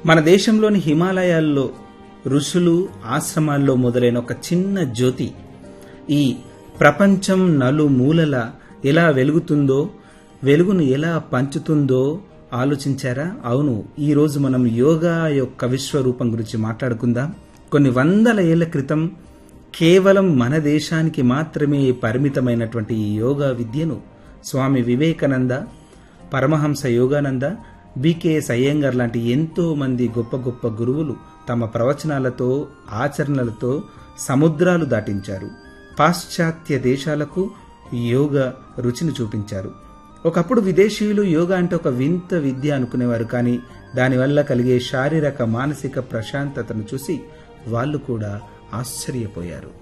మన దేశంలోని హిమాలయాల్లో ఋషులు ఆశ్రమాల్లో మొదలైన ఒక చిన్న జ్యోతి ఈ ప్రపంచం నలుమూలల ఎలా వెలుగుతుందో వెలుగును ఎలా పంచుతుందో ఆలోచించారా అవును ఈరోజు మనం యోగా యొక్క విశ్వరూపం గురించి మాట్లాడుకుందాం కొన్ని వందల ఏళ్ల క్రితం కేవలం మన దేశానికి మాత్రమే పరిమితమైనటువంటి ఈ యోగా విద్యను స్వామి వివేకానంద పరమహంస యోగానంద బికేఎస్ అయ్యంగార్ లాంటి ఎంతో మంది గొప్ప గొప్ప గురువులు తమ ప్రవచనాలతో ఆచరణలతో సముద్రాలు దాటించారు పాశ్చాత్య దేశాలకు యోగా రుచిని చూపించారు ఒకప్పుడు విదేశీయులు యోగా అంటే ఒక వింత విద్య అనుకునేవారు కానీ దానివల్ల కలిగే శారీరక మానసిక ప్రశాంతతను చూసి వాళ్ళు కూడా ఆశ్చర్యపోయారు